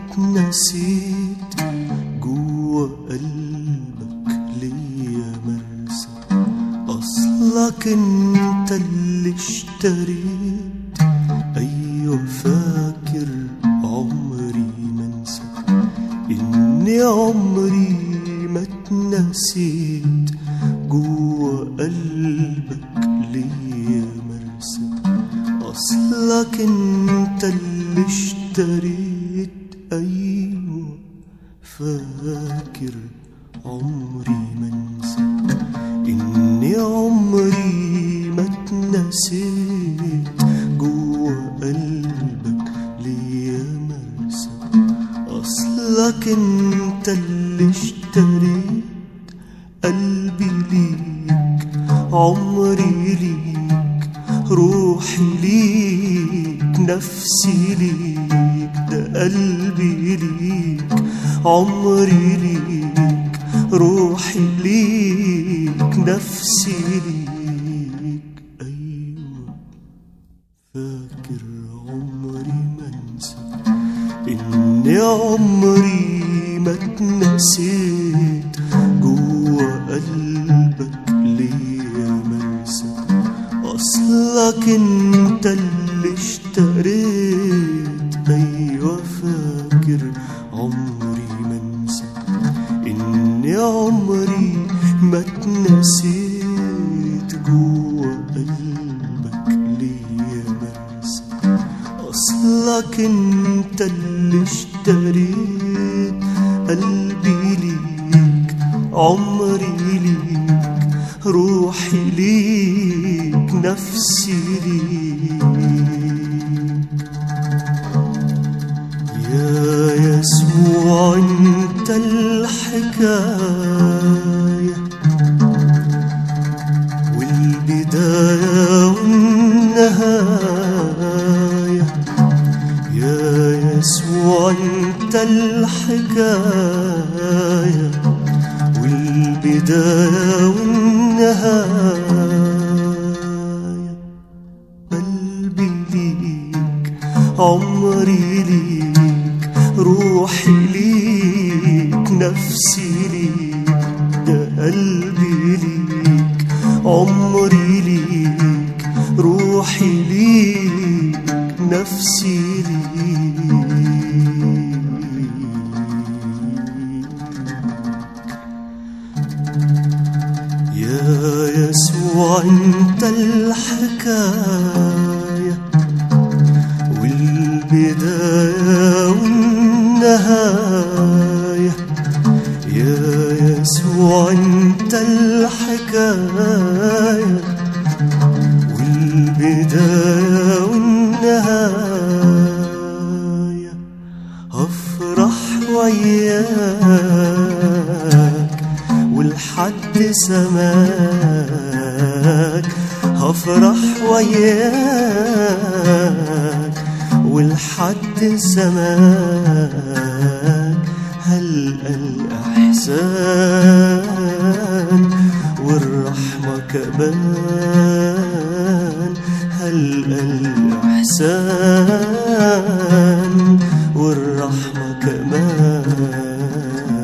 اتنسيت جوا قلبك ليا مرسى اصلك انت اللي اشتريت ايوه فاكر عمري ما انسى اني عمري ما اتنسيت جوا قلبك ليا مرسى اصلك انت اللي اشتريت ايوه فاكر عمري ما انسى اني عمري ما اتنسيت جوا قلبك ليا مرسى اصلك انت اللي اشتريت قلبي ليك عمري ليك روحي ليك نفسي ليك ده قلبي ليك عمري ليك روحي ليك نفسي ليك أيوة فاكر عمري ما انسى إني عمري ما اتنسيت جوا قلبك ليا مرسى أصلك انت اللي اشتريت أيوة فاكر عمري ما انسى إني عمري ما اتنسيت جوا قلبك ليا مرسى أصلك انت اللي اشتريت قلبي ليك عمري ليك روحي ليك نفسي ليك يا يسوع انت الحكايه والبداية والنهاية يا يسوع انت الحكاية والبداية والنهاية قلبي ليك عمري ليك روحي ليك نفسي ليك ده قلبي ليك عمري ليك روحي ليك نفسي ليك يا يسوع انت الحكايه والبدايه والنهايه يا يسوع انت الحكايه والبدايه والنهايه هفرح وياك والحد سماك هفرح وياك والحد سماك هلقى الأحسان والرحمة كمان هلقى الإحسان والرحمة كمان